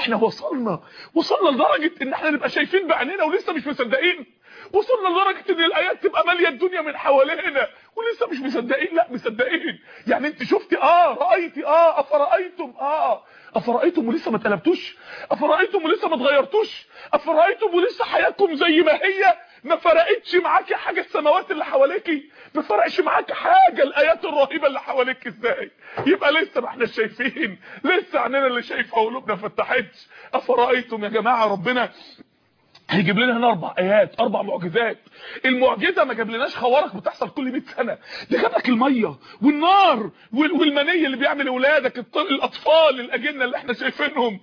احنا وصلنا وصلنا لدرجه ان احنا نبقى شايفين بعينينا ولسه مش مصدقين وصلنا لدرجه ان الايات تبقى ماليه الدنيا من حوالينا ولسه مش مصدقين لا مصدقين يعني انت شفتي اه رايتي اه افرايتم اه افرايتم ولسه ما اتقلبتوش افرايتم ولسه ما اتغيرتوش افرايتم ولسه حياتكم زي ما هي ما فرقتش معاكي حاجه السماوات اللي حواليكي ما فرقش معاكي حاجه الايات الرهيبه اللي حواليك ازاي يبقى لسه ما احنا شايفين لسه عيننا اللي شايفه وقلوبنا فتحتش افرايتم يا جماعه ربنا هيجيب لنا هنا اربع ايات اربع معجزات المعجزه ما جابلناش خوارق بتحصل كل 100 سنه ده جاب لك الميه والنار والمني اللي بيعمل اولادك الاطفال الاجنه اللي احنا شايفينهم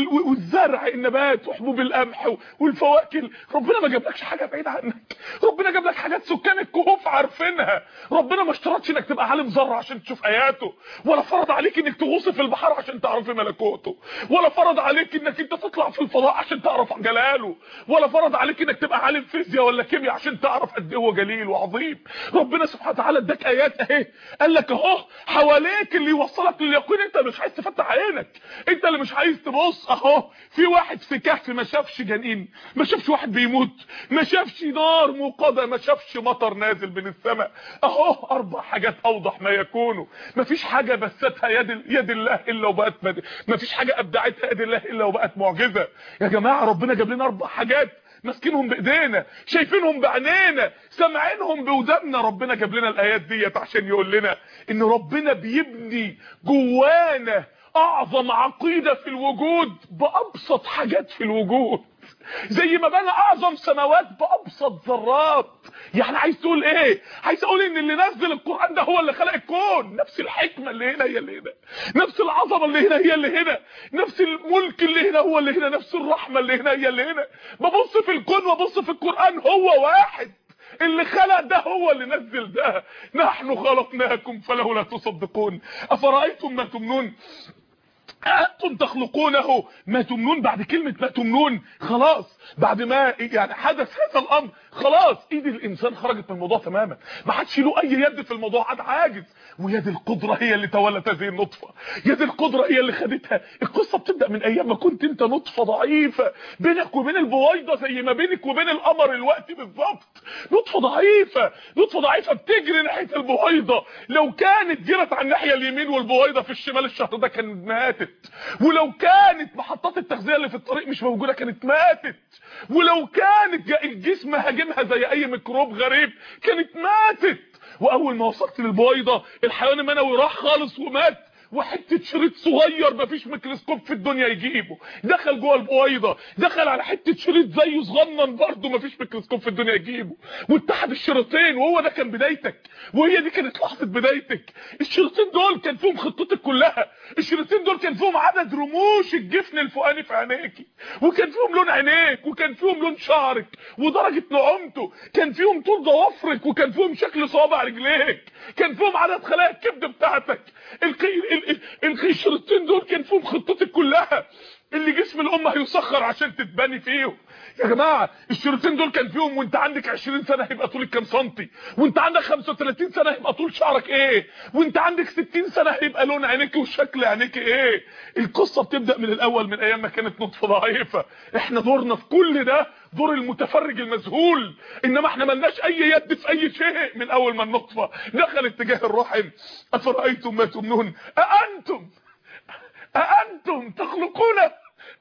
والزرع النبات وحبوب القمح والفواكه ربنا ما جابلكش حاجه بعيده عنك ربنا جاب لك حاجات سكان الكهوف عارفينها ربنا ما اشترطش انك تبقى عالم ذره عشان تشوف اياته ولا فرض عليك انك تغوص في البحر عشان تعرف ملكوته ولا فرض عليك انك انت تطلع في الفضاء عشان تعرف جلاله ولا فرض عليك انك تبقى عالم فيزياء ولا كيمياء عشان تعرف قد ايه هو جليل وعظيم ربنا سبحانه وتعالى اداك ايات اهي قال لك اهو حواليك اللي يوصلك لليقين انت مش عايز تفتح عينك انت اللي مش عايز تبص اهو في واحد في كهف ما شافش جنين ما شافش واحد بيموت ما شافش نار موقده ما شافش مطر نازل من السماء اهو اربع حاجات اوضح ما يكونوا ما فيش حاجه بستها يد يد الله الا وبقت ما فيش حاجه ابدعتها يد الله الا وبقت معجزه يا جماعه ربنا جاب لنا اربع حاجات ماسكينهم بايدينا شايفينهم بعينينا سامعينهم بوداننا ربنا جاب لنا الايات ديت عشان يقول لنا ان ربنا بيبني جوانا اعظم عقيده في الوجود بابسط حاجات في الوجود زي ما بنى اعظم سماوات بابسط ذرات يعني عايز تقول ايه عايز اقول ان اللي نزل القران ده هو اللي خلق الكون نفس الحكمه اللي هنا هي اللي هنا نفس العظمه اللي هنا هي اللي هنا نفس الملك اللي هنا هو اللي هنا نفس الرحمه اللي هنا هي اللي هنا ببص في الكون وابص في القران هو واحد اللي خلق ده هو اللي نزل ده نحن خلقناكم فلولا تصدقون افرايتم ما تمنون انتم تخلقونه ما تمنون بعد كلمة ما تمنون خلاص بعد ما يعني حدث هذا الامر خلاص ايد الانسان خرجت من الموضوع تماما ما حدش له اي يد في الموضوع عاد عاجز ويد القدرة هي اللي تولت هذه النطفة يد القدرة هي اللي خدتها القصة بتبدأ من ايام ما كنت انت نطفة ضعيفة بينك وبين البويضة زي ما بينك وبين القمر الوقت بالظبط نطفة ضعيفة نطفة ضعيفة بتجري ناحية البويضة لو كانت جرت على الناحية اليمين والبويضة في الشمال الشهر ده كانت ماتت ولو كانت محطات التغذية اللي في الطريق مش موجودة كانت ماتت ولو كانت الجسم هاجمها زي اي ميكروب غريب كانت ماتت واول ما وصلت للبويضه الحيوان المنوي راح خالص ومات وحته شريط صغير مفيش ميكروسكوب في الدنيا يجيبه دخل جوه البويضه دخل على حته شريط زيه صغنن برضه مفيش ميكروسكوب في الدنيا يجيبه واتحد الشريطين وهو ده كان بدايتك وهي دي كانت لحظه بدايتك الشريطين دول كان فيهم خطتك كلها الشريطين دول كان فيهم عدد رموش الجفن الفوقاني في عينيكي وكان فيهم لون عينيك وكان فيهم لون شعرك ودرجه نعومته كان فيهم طول ضوافرك وكان فيهم شكل صوابع رجليك كان فيهم عدد خلايا الكبد بتاعتك الشريطين دول كان فيهم خطتك كلها اللي جسم الام هيسخر عشان تتبني فيهم يا جماعه الشريطين دول كان فيهم وانت عندك 20 سنه هيبقى طولك كام سنتي وانت عندك 35 سنه هيبقى طول شعرك ايه وانت عندك 60 سنه هيبقى لون عينيك وشكل عينيك ايه القصه بتبدا من الاول من ايام ما كانت نطفه ضعيفه احنا دورنا في كل ده دور المتفرج المذهول انما احنا ملناش اي يد في اي شيء من اول ما النطفه دخل اتجاه الرحم افرايتم ما تمنون اانتم اانتم تخلقونه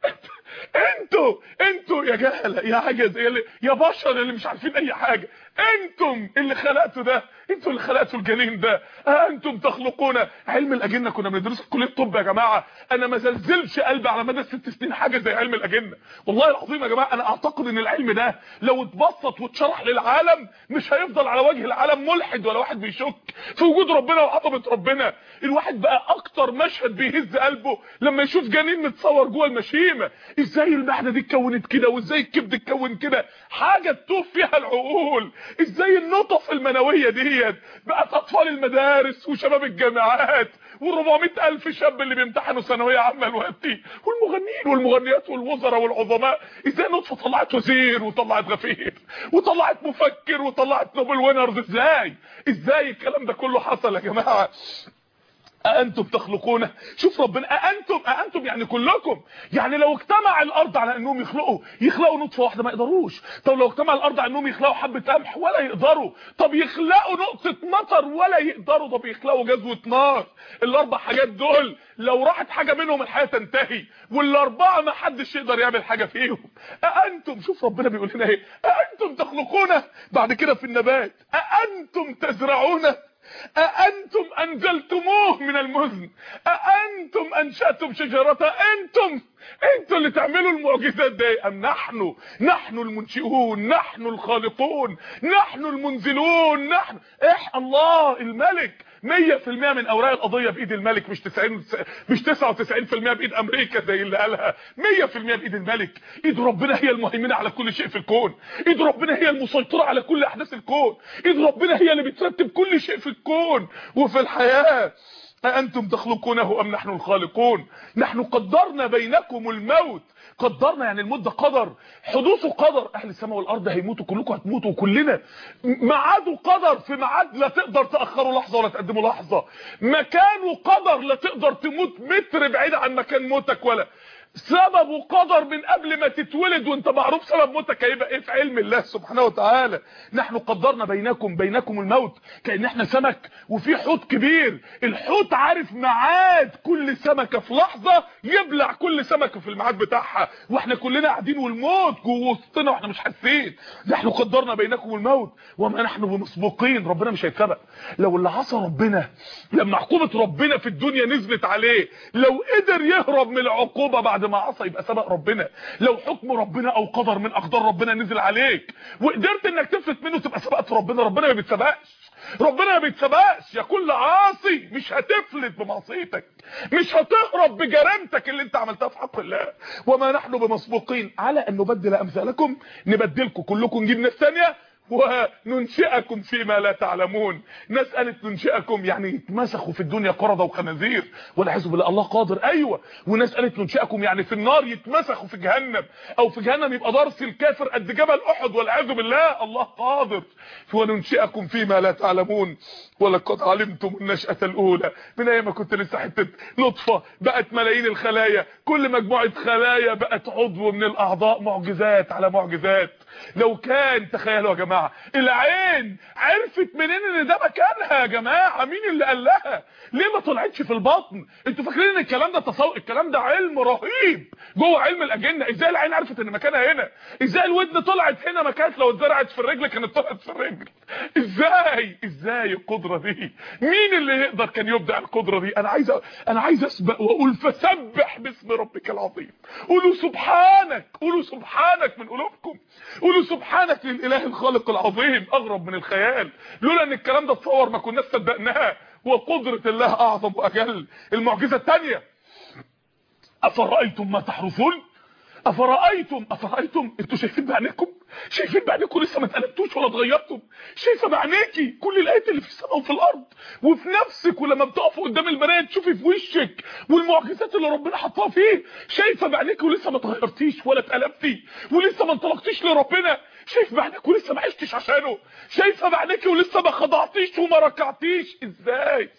انتوا انتوا يا جهله يا عجز يا بشر اللي مش عارفين اي حاجه انتم اللي خلقتوا ده انتوا اللي خلقتوا الجنين ده انتم تخلقون علم الاجنه كنا بندرسه في كليه الطب يا جماعه انا ما زلزلش قلبي على مدى ست سنين حاجه زي علم الاجنه والله العظيم يا جماعه انا اعتقد ان العلم ده لو اتبسط واتشرح للعالم مش هيفضل على وجه العالم ملحد ولا واحد بيشك في وجود ربنا وعظمه ربنا الواحد بقى اكتر مشهد بيهز قلبه لما يشوف جنين متصور جوه المشيمه ازاي المعده دي اتكونت كده وازاي الكبد اتكون كده حاجه تطوف فيها العقول ازاي النطف المنويه ديت بقت اطفال المدارس وشباب الجامعات و400 الف شاب اللي بيمتحنوا ثانويه عامه دلوقتي والمغنيين والمغنيات والوزراء والعظماء ازاي نطفه طلعت وزير وطلعت غفير وطلعت مفكر وطلعت نوبل وينرز ازاي ازاي الكلام ده كله حصل يا جماعه أأنتم تخلقونه شوف ربنا أأنتم أأنتم يعني كلكم يعني لو اجتمع الأرض على أنهم يخلقوا يخلقوا نطفة واحدة ما يقدروش طب لو اجتمع الأرض على أنهم يخلقوا حبة قمح ولا يقدروا طب يخلقوا نقطة مطر ولا يقدروا طب يخلقوا جزوة نار الأربع حاجات دول لو راحت حاجة منهم الحياة تنتهي والأربعة ما حدش يقدر يعمل حاجة فيهم أأنتم شوف ربنا بيقول لنا ايه أأنتم تخلقونه بعد كده في النبات أأنتم تزرعونه أأنتم أنزلتموه من المزن أأنتم أنشأتم شجرته أنتم أنتم اللي تعملوا المعجزات دي أم نحن نحن المنشئون نحن الخالقون نحن المنزلون نحن إح الله الملك 100% من اوراق القضيه بايد الملك مش 90 مش 99% بايد امريكا زي اللي قالها 100% بايد الملك ايد ربنا هي المهيمنه على كل شيء في الكون ايد ربنا هي المسيطره على كل احداث الكون ايد ربنا هي اللي بترتب كل شيء في الكون وفي الحياه أأنتم تخلقونه أم نحن الخالقون نحن قدرنا بينكم الموت قدرنا يعني الموت ده قدر حدوثه قدر اهل السماء والارض هيموتوا كلكم هتموتوا كلنا ميعاده قدر في ميعاد لا تقدر تاخره لحظه ولا تقدمه لحظه مكانه قدر لا تقدر تموت متر بعيد عن مكان موتك ولا سببه قدر من قبل ما تتولد وانت معروف سبب موتك هيبقى ايه في علم الله سبحانه وتعالى نحن قدرنا بينكم بينكم الموت كأن احنا سمك وفي حوت كبير الحوت عارف ميعاد كل سمكة في لحظة يبلع كل سمكة في الميعاد بتاعها واحنا كلنا قاعدين والموت جوه وسطنا واحنا مش حاسين نحن قدرنا بينكم الموت وما نحن بمسبوقين ربنا مش هيتسبق لو اللي عصى ربنا لما عقوبة ربنا في الدنيا نزلت عليه لو قدر يهرب من العقوبة بعد ما عصى يبقى سبق ربنا لو حكم ربنا او قدر من اقدار ربنا نزل عليك وقدرت انك تفلت منه تبقى سبقت ربنا ربنا ما بيتسبقش ربنا ما بيتسبقش يا كل عاصي مش هتفلت بمعصيتك مش هتهرب بجريمتك اللي انت عملتها في حق الله وما نحن بمسبوقين على ان نبدل امثالكم نبدلكم كلكم نجيب ناس ثانيه وننشئكم فيما لا تعلمون ناس قالت ننشئكم يعني يتمسخوا في الدنيا قردة وخنازير والعياذ بالله الله قادر ايوه وناس قالت ننشئكم يعني في النار يتمسخوا في جهنم او في جهنم يبقى ضرس الكافر قد جبل احد والعياذ بالله الله قادر وننشئكم فيما لا تعلمون ولقد علمتم النشأة الاولى من ايام ما كنت لسه حته نطفه بقت ملايين الخلايا كل مجموعه خلايا بقت عضو من الاعضاء معجزات على معجزات لو كان تخيلوا يا جماعه العين عرفت منين ان ده مكانها يا جماعه مين اللي قال لها ليه ما طلعتش في البطن انتوا فاكرين ان الكلام ده تصور الكلام ده علم رهيب جوه علم الاجنه ازاي العين عرفت ان مكانها هنا ازاي الودن طلعت هنا ما كانت لو اتزرعت في الرجل كانت طلعت في الرجل ازاي ازاي القدره دي مين اللي يقدر كان يبدع القدره دي انا عايز انا عايز اسبق واقول فسبح باسم ربك العظيم قولوا سبحانك قولوا سبحانك من قلوبكم قولوا سبحانك للاله الخالق العظيم اغرب من الخيال لولا ان الكلام ده اتصور ما كناش صدقناه وقدره الله اعظم واجل المعجزه الثانيه افرايتم ما تحرثون افرايتم افرايتم انتوا شايفين بعينيكم شايفين بعينيكم لسه ما اتقلبتوش ولا اتغيرتم شايفه بعينيكي كل الايات اللي في السماء وفي الارض وفي نفسك ولما بتقفوا قدام المرايه تشوفي في وشك والمعجزات اللي ربنا حطها فيه شايفه بعينيكي ولسه ما اتغيرتيش ولا اتقلبتي ولسه ما انطلقتيش لربنا شايف بعينك ولسه ما عشتش عشانه شايفه بعينك ولسه ما خضعتيش وما ركعتيش ازاي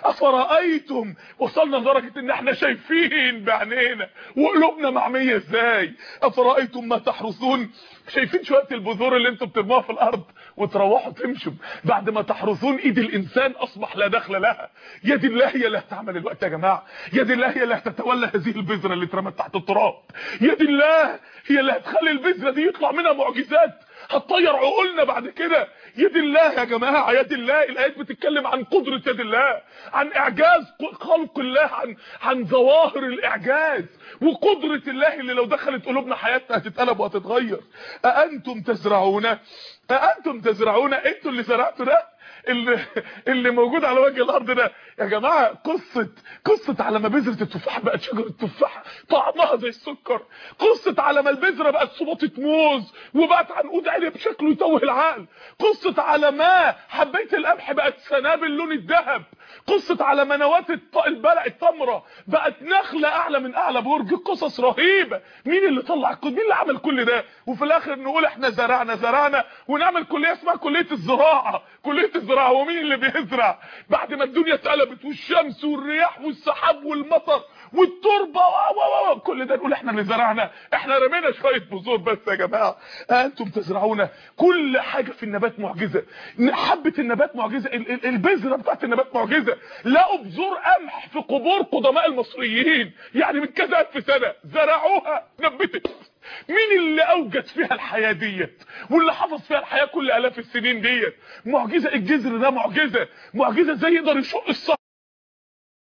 افرايتم وصلنا لدرجه ان احنا شايفين بعينينا وقلوبنا معميه ازاي افرايتم ما تحرثون شايفين شويه البذور اللي انتم بترموها في الارض وتروحوا تمشوا بعد ما تحرثون ايد الانسان اصبح لا دخل لها يد الله هي اللي هتعمل الوقت يا جماعه يد الله هي اللي هتتولى هذه البذره اللي اترمت تحت التراب يد الله هي اللي هتخلي البذره دي يطلع منها معجزات هتطير عقولنا بعد كده يد الله يا جماعه يد الله الايات بتتكلم عن قدره يد الله عن اعجاز خلق الله عن عن ظواهر الاعجاز وقدره الله اللي لو دخلت قلوبنا حياتنا هتتقلب وهتتغير اانتم تزرعون اانتم تزرعون انتوا اللي زرعتوا ده اللي اللي موجود على وجه الارض ده يا جماعه قصه قصه على ما بذره التفاح بقت شجره تفاح طعمها زي السكر قصه على ما البذره بقت صباطه موز وبقت عنقود عنب شكله يتوه العقل قصه على ما حبيت القمح بقت سنابل لون الذهب قصه على ما نواه البلع التمره بقت نخله اعلى من اعلى برج قصص رهيبه مين اللي طلع الكود مين اللي عمل كل ده وفي الاخر نقول احنا زرعنا زرعنا ونعمل كليه اسمها كليه الزراعه كليه بتزرع ومين اللي بيزرع بعد ما الدنيا اتقلبت والشمس والرياح والسحاب والمطر والتربه و و كل ده نقول احنا اللي زرعنا احنا رمينا شويه بذور بس يا جماعه انتم تزرعون كل حاجه في النبات معجزه حبه النبات معجزه البذره بتاعت النبات معجزه لقوا بذور قمح في قبور قدماء المصريين يعني من كذا الف سنه زرعوها نبتت مين اللي اوجد فيها الحياه ديت واللي حفظ فيها الحياه كل الاف السنين ديت معجزه الجذر ده معجزه معجزه ازاي يقدر يشق الصخر